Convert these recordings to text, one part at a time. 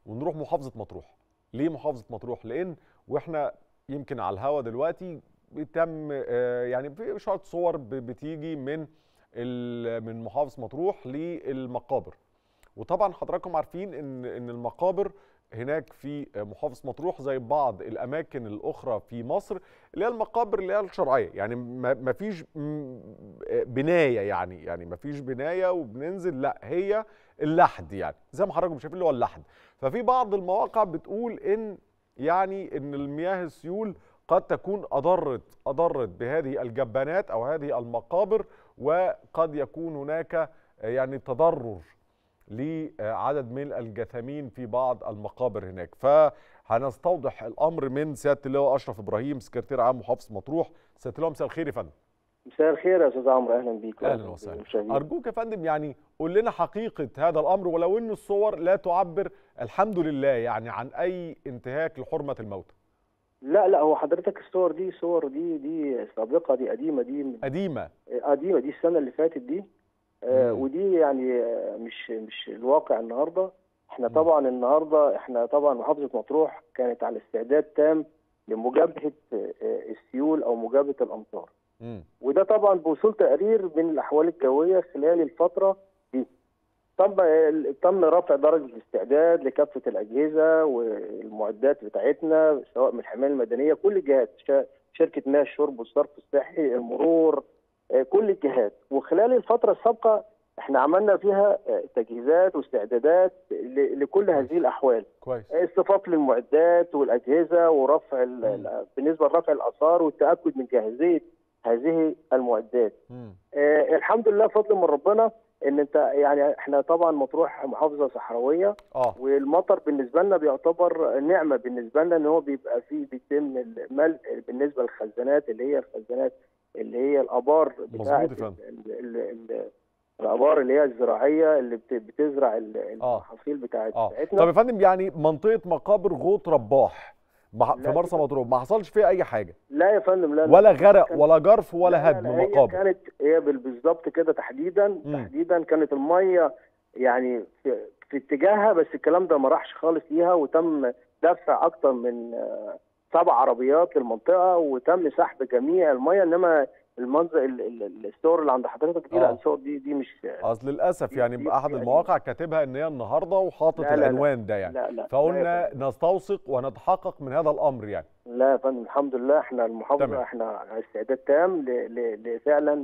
ونروح محافظه مطروح ليه محافظه مطروح لان واحنا يمكن على الهوا دلوقتي بيتم آه، يعني في شويه صور ب- بتيجي من ال- من محافظه مطروح للمقابر وطبعا حضراتكم عارفين ان ان المقابر هناك في محافظه مطروح زي بعض الاماكن الاخرى في مصر اللي هي المقابر اللي هي الشرعيه يعني ما ما فيش م- بنايه يعني يعني ما فيش بنايه وبننزل لا هي اللحد يعني زي ما حضراتكم شايفين اللي هو اللحد ففي بعض المواقع بتقول ان يعني ان المياه السيول قد تكون اضرت اضرت بهذه الجبانات او هذه المقابر وقد يكون هناك يعني تضرر لعدد من الجثامين في بعض المقابر هناك فهنستوضح الامر من سياده اللواء اشرف ابراهيم سكرتير عام محافظه مطروح سياده اللواء مساء الخير يا فندم مساء الخير يا استاذ عمرو اهلا بيك اهلا وسهلا بالمشاهدين. ارجوك يا فندم يعني قول لنا حقيقه هذا الامر ولو ان الصور لا تعبر الحمد لله يعني عن اي انتهاك لحرمه الموتى لا لا هو حضرتك الصور دي صور دي دي سابقه دي قديمه دي من- قديمه قديمه دي السنه اللي فاتت دي آه مم. ودي يعني آه مش مش الواقع النهارده احنا مم. طبعا النهارده احنا طبعا محافظه مطروح كانت على استعداد تام لمجابهه آه، آه، السيول او مجابهه الامطار مم. وده طبعا بوصول تقرير من الاحوال الجويه خلال الفتره دي تم تم رفع درجه الاستعداد لكافه الاجهزه والمعدات بتاعتنا سواء من الحمايه المدنيه كل الجهات شا- شركه مياه الشرب والصرف الصحي المرور آه، كل الجهات وخلال الفتره السابقه احنا عملنا فيها آه، تجهيزات واستعدادات ل- لكل هذه الاحوال كويس اصطفاف للمعدات والاجهزه ورفع ال- مم. ال- بالنسبه لرفع الاثار والتاكد من جاهزيه هذه المعدات مم. آه الحمد لله فضل من ربنا ان انت يعني احنا طبعا مطروح محافظه صحراويه اه والمطر بالنسبه لنا بيعتبر نعمه بالنسبه لنا ان هو بيبقى فيه بيتم الملء بالنسبه للخزانات اللي هي الخزانات اللي هي الابار بتاعه مظبوط يا فندم. ال- ال- ال- الابار اللي هي الزراعيه اللي بت- بتزرع ال- آه. المحاصيل بتاعت اه بتاعتنا طب يا فندم يعني منطقه مقابر غوط رباح مع- في لا، مرسى دي- مطروح ما حصلش فيها اي حاجه لا يا فندم لا لا. ولا غرق كان- ولا جرف ولا لا، هدم لا، هي مقابر كانت هي بال- بالظبط كده تحديدا مم. تحديدا كانت الميه يعني في, في اتجاهها بس الكلام ده ما راحش خالص ليها وتم دفع اكتر من آه، سبع عربيات للمنطقه وتم سحب جميع الميه انما المنظر ال- ال- الصور اللي عند حضرتك دي آه. لا الصور دي دي مش اصل للاسف دي- يعني دي- باحد دي المواقع كاتبها ان هي النهارده وحاطط لا، لا، لا. العنوان ده يعني لا لا لا يا فقلنا فندم. نستوثق ونتحقق من هذا الامر يعني لا يا فندم الحمد لله احنا المحافظه تمام. احنا على استعداد تام ل- ل- ل- فعلا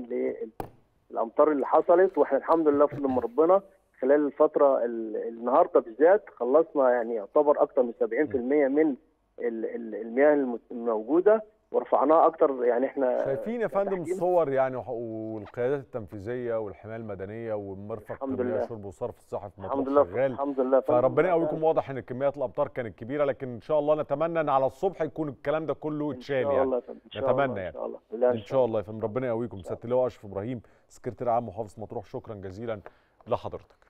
للامطار اللي حصلت واحنا الحمد لله بفضل من ربنا خلال الفتره ال- النهارده بالذات خلصنا يعني يعتبر اكثر من 70% من ال- ال- المياه الم- الموجوده ورفعناها اكتر يعني احنا شايفين يا فندم كتحكيم. الصور يعني وح- والقيادات التنفيذيه والحمايه المدنيه والمرفق الحمد مياه لله. الشرب والصرف الصحي في الحمد مطروح لله شغال الحمد لله فندم. فربنا يقويكم واضح ان كميات الامطار كانت كبيره لكن ان شاء الله نتمنى ان على الصبح يكون الكلام ده كله ان اتشال شاء يعني الله يا فندم. ان شاء نتمنى الله يعني. ان شاء الله لا ان شاء الله يا فندم ربنا يقويكم سياده اللواء اشرف ابراهيم سكرتير عام محافظه مطروح شكرا جزيلا لحضرتك